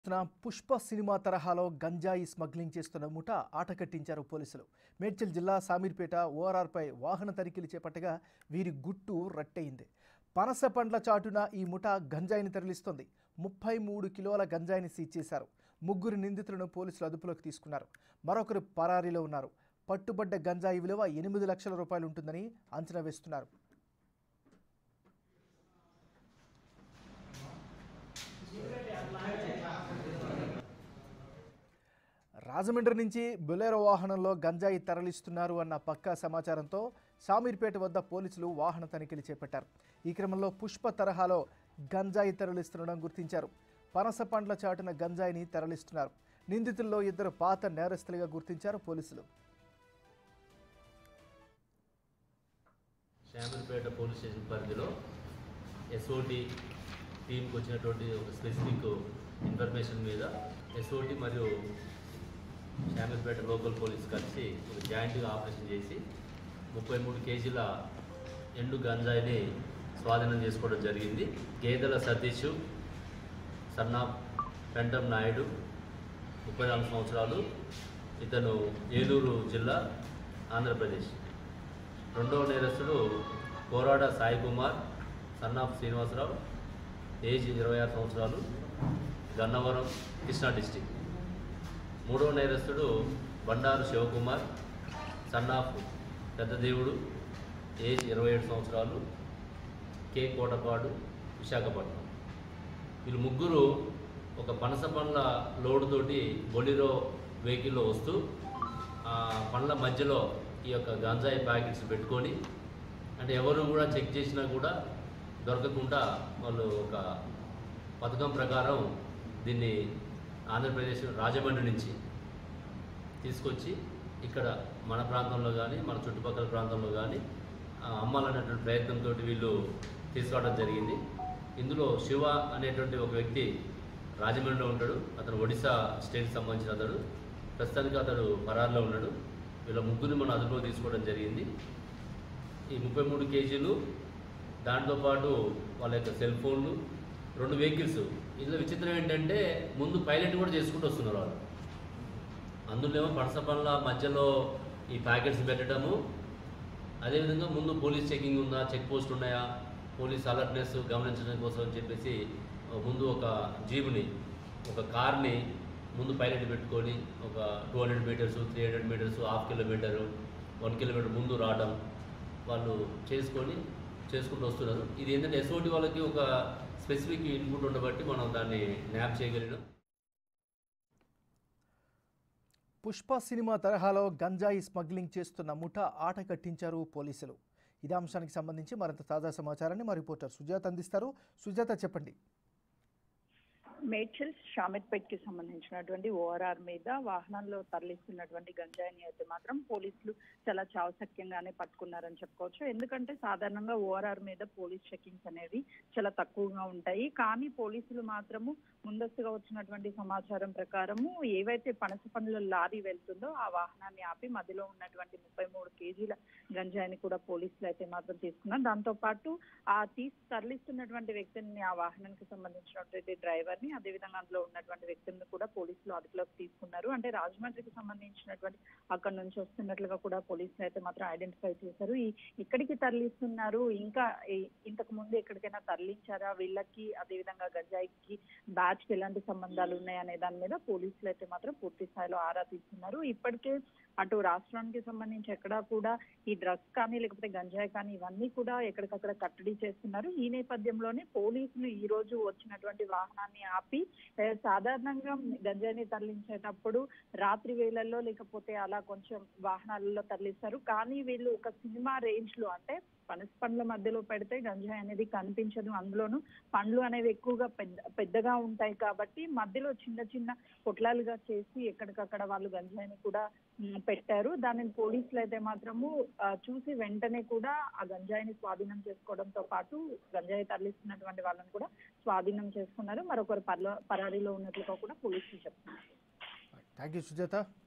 తన పుష్ప సినిమా తరహాలో గంజాయి స్మగ్లింగ్ చేస్తున్న ముఠ ఆట కట్టించారు పోలీసులు మేడ్చల్ జిల్లా సామీర్పేట ఓఆర్ఆర్పై వాహన తనిఖీలు చేపట్టగా వీరి గుట్టు రట్టయింది పనస పండ్ల చాటున ఈ ముఠ గంజాయిని తరలిస్తోంది ముప్పై మూడు కిలోల గంజాయిని సీజ్ చేశారు ముగ్గురు నిందితులను పోలీసులు అదుపులోకి తీసుకున్నారు మరొకరు పరారీలో ఉన్నారు పట్టుబడ్డ గంజాయి విలువ ఎనిమిది లక్షల రూపాయలు ఉంటుందని అంచనా వేస్తున్నారు రాజమండ్రి నుంచి బొలేరో వాహనంలో గంజాయి తరలిస్తున్నారు అన్న పక్కా సమాచారంతో షామీర్పేట వద్ద పోలీసులు వాహన తనిఖీలు చేపట్టారు ఈ క్రమంలో పుష్ప తరహాలో గంజాయి తరలిస్తుండడం గుర్తించారు పనస పండ్ల చాటున గంజాయిని తరలిస్తున్నారు నిందితుల్లో ఇద్దరు పాత నేరస్తులుగా గుర్తించారు పోలీసులు శామీర్పేట పోలీస్ స్టేషన్ పరిధిలో ఎస్ఓటి టీంకి వచ్చినటువంటి ఒక స్పెసిఫిక్ ఇన్ఫర్మేషన్ మీద ఎస్ఓటి మరియు శామీర్పేట లోకల్ పోలీస్ కలిసి ఒక జాయింట్గా ఆపరేషన్ చేసి ముప్పై మూడు కేజీల ఎండు గంజాయిని స్వాధీనం చేసుకోవడం జరిగింది గేదెల సతీష్ సన్నా పెంటం నాయుడు ముప్పై నాలుగు సంవత్సరాలు ఇతను ఏలూరు జిల్లా ఆంధ్రప్రదేశ్ రెండవ నేరస్తుడు కోరాడ సాయి కుమార్ సన్నాఫ్ శ్రీనివాసరావు ఏజ్ ఇరవై ఆరు సంవత్సరాలు గన్నవరం కృష్ణా డిస్టిక్ మూడవ నేరస్తుడు బండారు శివకుమార్ సన్నాఫ్ పెద్దదేవుడు ఏజ్ ఇరవై ఏడు సంవత్సరాలు కే కోటపాడు విశాఖపట్నం వీళ్ళు ముగ్గురు ఒక పనస పండ్ల లోడుతోటి బొలిరో వెహికల్లో వస్తూ ఆ పండ్ల మధ్యలో ఈ యొక్క గంజాయి ప్యాకెట్స్ పెట్టుకొని అంటే ఎవరు కూడా చెక్ చేసినా కూడా దొరకకుండా వాళ్ళు ఒక పథకం ప్రకారం దీన్ని ఆంధ్రప్రదేశ్ రాజమండ్రి నుంచి తీసుకొచ్చి ఇక్కడ మన ప్రాంతంలో కానీ మన చుట్టుపక్కల ప్రాంతంలో కానీ ఆ, అమ్మాలనేటువంటి ప్రయత్నంతో వీళ్ళు తీసుకురావడం జరిగింది ఇందులో శివ అనేటువంటి ఒక వ్యక్తి రాజమండ్రిలో ఉంటాడు అతను ఒడిశా స్టేట్కి సంబంధించిన అతడు ప్రస్తుతానికి అతడు పరారులో ఉన్నాడు వీళ్ళ ముగ్గురిని మనం అదుపులో తీసుకోవడం జరిగింది ఈ ముప్పై మూడు కేజీలు దాంతోపాటు వాళ్ళ యొక్క సెల్ ఫోన్లు రెండు వెహికల్స్ ఇందులో విచిత్రం ఏంటంటే ముందు పైలట్ కూడా చేసుకుంటూ వస్తున్నారు వాళ్ళు అందులో ఏమో పనస పండ్ల మధ్యలో ఈ ప్యాకెట్స్ పెట్టడము అదేవిధంగా ముందు పోలీస్ చెకింగ్ ఉందా చెక్ పోస్ట్ ఉన్నాయా పోలీస్ అలర్ట్నెస్ గమనించడం కోసం అని చెప్పేసి ఆ, ముందు ఒక జీబుని ఒక కార్ని ముందు పైలట్ పెట్టుకొని ఒక two hundred meters three hundred meters half kilometer one kilometer ముందు రావడం వాళ్ళు చేసుకొని చేసుకుంటూ వస్తున్నారు ఇది ఏంటంటే ఎస్ఓటి వాళ్ళకి ఒక స్పెసిఫిక్ ఇన్పుట్ ఉండబట్టి మనం దాన్ని న్యాప్ చేయగలిగినాం పుష్ప సినిమా తరహాలో గంజాయి స్మగ్లింగ్ చేస్తున్న ముఠ ఆట కట్టించారు పోలీసులు ఇదే అంశానికి సంబంధించి మరింత తాజా సమాచారాన్ని మా రిపోర్టర్ సుజాత అందిస్తారు సుజాత చెప్పండి మేడ్చల్ షామిర్పేట్ కి సంబంధించినటువంటి ఓఆర్ఆర్ మీద వాహనంలో తరలిస్తున్నటువంటి గంజాయిని అయితే మాత్రం పోలీసులు చాలా చావసక్యంగానే పట్టుకున్నారని చెప్పుకోవచ్చు ఎందుకంటే సాధారణంగా ఓఆర్ఆర్ మీద పోలీస్ చెకింగ్స్ అనేవి చాలా తక్కువగా ఉంటాయి కానీ పోలీసులు మాత్రము ముందస్తుగా వచ్చినటువంటి సమాచారం ప్రకారము ఏవైతే పనస పండ్ల లారీ వెళ్తుందో ఆ వాహనాన్ని ఆపి మధ్యలో ఉన్నటువంటి ముప్పై మూడు కేజీల గంజాయిని కూడా పోలీసులు అయితే మాత్రం తీసుకున్నారు దాంతో పాటు ఆ తీసి తరలిస్తున్నటువంటి వ్యక్తిని ఆ వాహనానికి సంబంధించినటువంటి డ్రైవర్ ని అదేవిధంగా అందులో ఉన్నటువంటి వ్యక్తులను కూడా పోలీసులు అదుపులోకి తీసుకున్నారు అంటే రాజమండ్రికి సంబంధించినటువంటి అక్కడ నుంచి వస్తున్నట్లుగా కూడా పోలీసులు అయితే మాత్రం ఐడెంటిఫై చేశారు ఈ ఇక్కడికి తరలిస్తున్నారు ఇంకా ఈ- ఇంతకు ముందు ఎక్కడికైనా తరలించారా వీళ్ళకి అదేవిధంగా గంజాయికి బ్యాచ్ కి ఎలాంటి సంబంధాలు ఉన్నాయి అనే దాని మీద పోలీసులు అయితే మాత్రం పూర్తి స్థాయిలో ఆరా తీస్తున్నారు ఇప్పటికే అటు రాష్ట్రానికి సంబంధించి ఎక్కడా కూడా ఈ డ్రగ్స్ కానీ లేకపోతే గంజాయి కానీ ఇవన్నీ కూడా ఎక్కడికక్కడ కట్టడి చేస్తున్నారు ఈ నేపథ్యంలోనే పోలీసులు ఈ రోజు వచ్చినటువంటి వాహనాన్ని ఆపి ఏ, సాధారణంగా గంజాయిని తరలించేటప్పుడు రాత్రి వేళల్లో లేకపోతే అలా కొంచెం వాహనాలలో తరలిస్తారు కానీ వీళ్ళు ఒక సినిమా రేంజ్ లో అంటే పనస పండ్ల మధ్యలో పెడితే గంజాయి అనేది కనిపించదు అందులోను పండ్లు అనేవి ఎక్కువగా పెద్ద పెద్దగా ఉంటాయి కాబట్టి మధ్యలో చిన్న చిన్న పొట్లాలుగా చేసి ఎక్కడికక్కడ వాళ్ళు గంజాయిని కూడా ఉమ్, పెట్టారు దానిని పోలీసులు అయితే మాత్రము ఆ, చూసి వెంటనే కూడా ఆ గంజాయిని స్వాధీనం చేసుకోవడంతో పాటు గంజాయి తరలిస్తున్నటువంటి వాళ్ళని కూడా స్వాధీనం చేసుకున్నారు మరొకరు పర్ల పరారీలో ఉన్నట్లుగా కూడా పోలీసులు చెప్తున్నారు థ్యాంక్ యూ సుజాత